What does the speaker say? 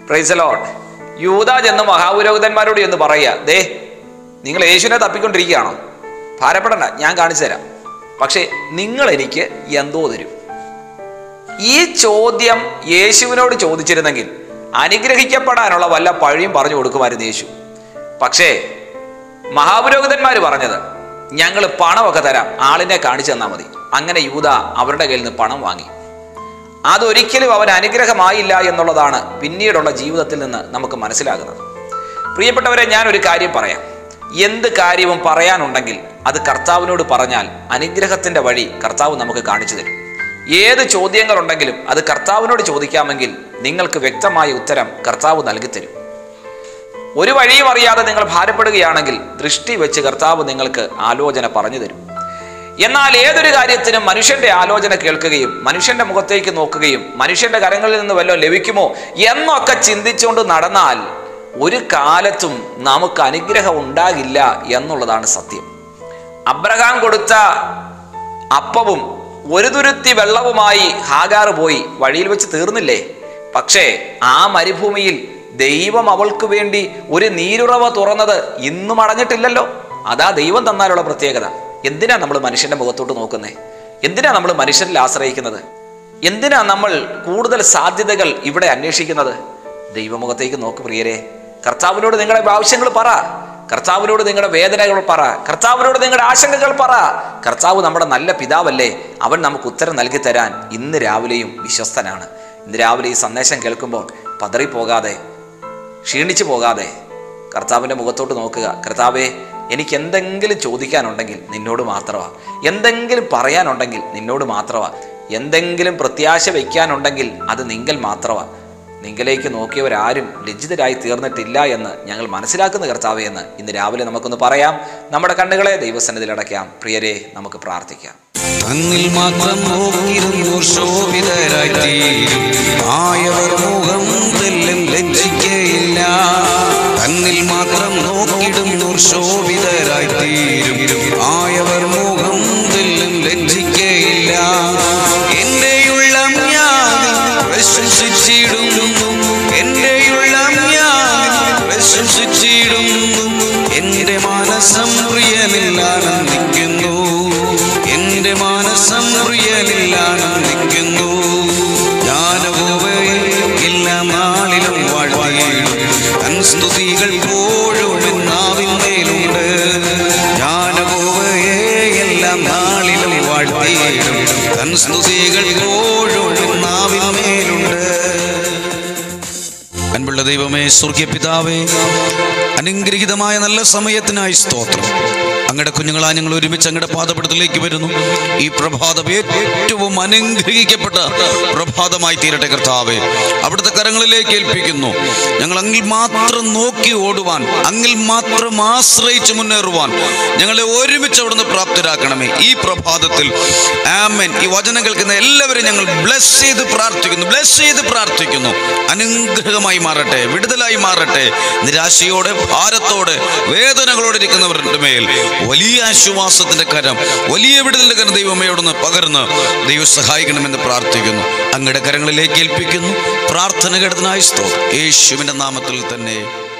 പ്രൈസലോൺ യൂത ചെന്ന് മഹാപുരോഹിതന്മാരോട് എന്ന് പറയുക ദേ നിങ്ങൾ യേശുവിനെ തപ്പിക്കൊണ്ടിരിക്കുകയാണോ ഭാരപ്പെടണ്ട ഞാൻ കാണിച്ചു തരാം പക്ഷേ നിങ്ങൾ എനിക്ക് എന്തോ തരും ഈ ചോദ്യം യേശുവിനോട് ചോദിച്ചിരുന്നെങ്കിൽ അനുഗ്രഹിക്കപ്പെടാനുള്ള വല്ല പഴിയും പറഞ്ഞു കൊടുക്കുമായിരുന്നു യേശു പക്ഷേ മഹാപുരോഹിതന്മാർ പറഞ്ഞത് ഞങ്ങൾ പണമൊക്കെ തരാം ആളിനെ കാണിച്ചു തന്നാൽ മതി അങ്ങനെ യൂത അവരുടെ കയ്യിൽ നിന്ന് പണം വാങ്ങി അതൊരിക്കലും അവൻ അനുഗ്രഹമായില്ല എന്നുള്ളതാണ് പിന്നീടുള്ള ജീവിതത്തിൽ നിന്ന് നമുക്ക് മനസ്സിലാകുന്നത് പ്രിയപ്പെട്ടവരെ ഞാൻ ഒരു കാര്യം പറയാം എന്ത് കാര്യവും പറയാനുണ്ടെങ്കിൽ അത് കർത്താവിനോട് പറഞ്ഞാൽ അനുഗ്രഹത്തിന്റെ വഴി കർത്താവ് നമുക്ക് കാണിച്ചു തരും ഏത് ചോദ്യങ്ങളുണ്ടെങ്കിലും അത് കർത്താവിനോട് ചോദിക്കാമെങ്കിൽ നിങ്ങൾക്ക് വ്യക്തമായ ഉത്തരം കർത്താവ് നൽകി തരും ഒരു വഴിയും അറിയാതെ നിങ്ങൾ ഭാരപ്പെടുകയാണെങ്കിൽ ദൃഷ്ടി വെച്ച് കർത്താവ് നിങ്ങൾക്ക് ആലോചന പറഞ്ഞു തരും എന്നാൽ ഏതൊരു കാര്യത്തിനും മനുഷ്യന്റെ ആലോചന കേൾക്കുകയും മനുഷ്യന്റെ മുഖത്തേക്ക് നോക്കുകയും മനുഷ്യന്റെ കരങ്ങളിൽ നിന്ന് വല്ലതും ലഭിക്കുമോ എന്നൊക്കെ ചിന്തിച്ചുകൊണ്ട് നടന്നാൽ ഒരു കാലത്തും നമുക്ക് അനുഗ്രഹം ഉണ്ടാകില്ല എന്നുള്ളതാണ് സത്യം അബ്രഹാം കൊടുത്ത അപ്പവും ഒരു തുരുത്തി വെള്ളവുമായി ഹാഗാർ പോയി വഴിയിൽ വെച്ച് തീർന്നില്ലേ പക്ഷേ ആ മരുഭൂമിയിൽ ദൈവം അവൾക്ക് വേണ്ടി ഒരു നീരുറവ തുറന്നത് ഇന്നും അടഞ്ഞിട്ടില്ലല്ലോ അതാ ദൈവം തന്നാലുള്ള പ്രത്യേകത എന്തിനാ നമ്മൾ മനുഷ്യന്റെ മുഖത്തോട്ട് നോക്കുന്നേ എന്തിനാ നമ്മൾ മനുഷ്യരിൽ ആശ്രയിക്കുന്നത് എന്തിനാ നമ്മൾ കൂടുതൽ സാധ്യതകൾ ഇവിടെ അന്വേഷിക്കുന്നത് ദൈവമുഖത്തേക്ക് നോക്ക് പ്രിയരെ കർത്താവിനോട് നിങ്ങളുടെ ആവശ്യങ്ങൾ പറ കർത്താവിനോട് നിങ്ങളുടെ വേദനകൾ പറ കർത്താവിനോട് നിങ്ങളുടെ ആശങ്കകൾ പറ കർത്താവ് നമ്മുടെ നല്ല പിതാവല്ലേ അവൻ നമുക്ക് ഉത്തരം നൽകി തരാൻ ഇന്ന് രാവിലെയും വിശ്വസ്തനാണ് ഇന്ന് രാവിലെ ഈ സന്ദേശം കേൾക്കുമ്പോൾ പതറിപ്പോകാതെ ക്ഷീണിച്ചു പോകാതെ കർത്താവിൻ്റെ മുഖത്തോട്ട് നോക്കുക കർത്താവേ എനിക്ക് എന്തെങ്കിലും ചോദിക്കാനുണ്ടെങ്കിൽ നിന്നോട് മാത്രമാ എന്തെങ്കിലും പറയാനുണ്ടെങ്കിൽ നിന്നോട് മാത്രമാ എന്തെങ്കിലും പ്രത്യാശ വയ്ക്കാനുണ്ടെങ്കിൽ അത് നിങ്ങൾ മാത്രമാ നിങ്ങളിലേക്ക് നോക്കിയവരാരും ലജ്ജിതരായി തീർന്നിട്ടില്ല എന്ന് ഞങ്ങൾ മനസ്സിലാക്കുന്ന കർത്താവേ എന്ന് ഇന്ന് രാവിലെ നമുക്കൊന്ന് പറയാം നമ്മുടെ കണ്ണുകളെ ദൈവസന്നിധിയിൽ അടയ്ക്കാം പ്രിയരെ നമുക്ക് പ്രാർത്ഥിക്കാം തന്നിൽ മാത്രം നോക്കിയിരുന്നോർ ശോഭിതരായി തീരും ആയവർ മുഖം തെല്ലും ലജ്ജിക്കയില്ല തന്നിൽ മാത്രം നോക്കിടുന്നോർ ശോഭിതരായി തീരും ആയവർ മുഖം തെല്ലും ലജ്ജിക്കയില്ല എന്റെ ഉള്ളം ഞാൻ പ്രശംസിച്ചിടുന്നു എന്റെ ഉള്ളം ഞാൻ പ്രശംസിച്ചിടുന്നു എന്റെ മാനസം പ്രിയനിൽ ആനന്ദിക്കുന്നു എന്റെ മാനസം പ്രിയനിൽ ആനന്ദിക്കുന്നു ഞാനോവയെ എല്ലാ നാളിലും വാഴ്ത്തിയിടും തൻ സ്തുതികൾ പോഴും നാവിന്മേലുണ്ട് ഞാനോവയെ എല്ലാ നാളിലും വാഴ്ത്തിയിടും തൻ സ്തുതികൾ പോഴും നാവിന്മേലുണ്ട് അൻപുള്ള ദൈവമേ സ്വർഗീയ പിതാവേ അനുഗ്രഹീതമായ നല്ല സമയത്തിനായി സ്തോത്രം അങ്ങയുടെ കുഞ്ഞുങ്ങളാ ഞങ്ങൾ ഒരുമിച്ച് അങ്ങയുടെ പാദപടത്തിലേക്ക് വരുന്നു ഈ പ്രഭാതം ഏറ്റവും അനുഗ്രഹിക്കപ്പെട്ട പ്രഭാതമായി തീരട്ടെ കർത്താവേ അവിടുത്തെ കരങ്ങളിലേക്ക് ഏൽപ്പിക്കുന്നു ഞങ്ങൾ അങ്ങിൽ മാത്രം നോക്കി ഓടുവാൻ അങ്ങിൽ മാത്രം ആശ്രയിച്ച് മുന്നേറുവാൻ ഞങ്ങളെ ഒരുമിച്ച് അവിടുന്ന് പ്രാപ്തരാക്കണമേ ഈ പ്രഭാതത്തിൽ ആമൻ ഈ വചനം കേൾക്കുന്ന എല്ലാവരും ഞങ്ങൾ ബ്ലസ് ചെയ്ത് പ്രാർത്ഥിക്കുന്നു ബ്ലസ് ചെയ്ത് പ്രാർത്ഥിക്കുന്നു അനുഗ്രഹമായി മാറട്ടെ വിടുതലായി മാറട്ടെ നിരാശയോടെ ഭാരത്തോടെ വേദനകളോടെ ഇരിക്കുന്നവരുടെ മേൽ വലിയ ആശ്വാസത്തിന്റെ കരം വലിയ വിടുതലിന്റെ കരം ദൈവമയോടൊന്ന് പകർന്ന് ദൈവം സഹായിക്കണമെന്ന് പ്രാർത്ഥിക്കുന്നു അങ്ങയുടെ കരങ്ങളിലേക്ക് ഏൽപ്പിക്കുന്നു പ്രാർത്ഥന കേട്ടതിനായി സ്തോത്രം യേശുവിന്റെ നാമത്തിൽ തന്നെ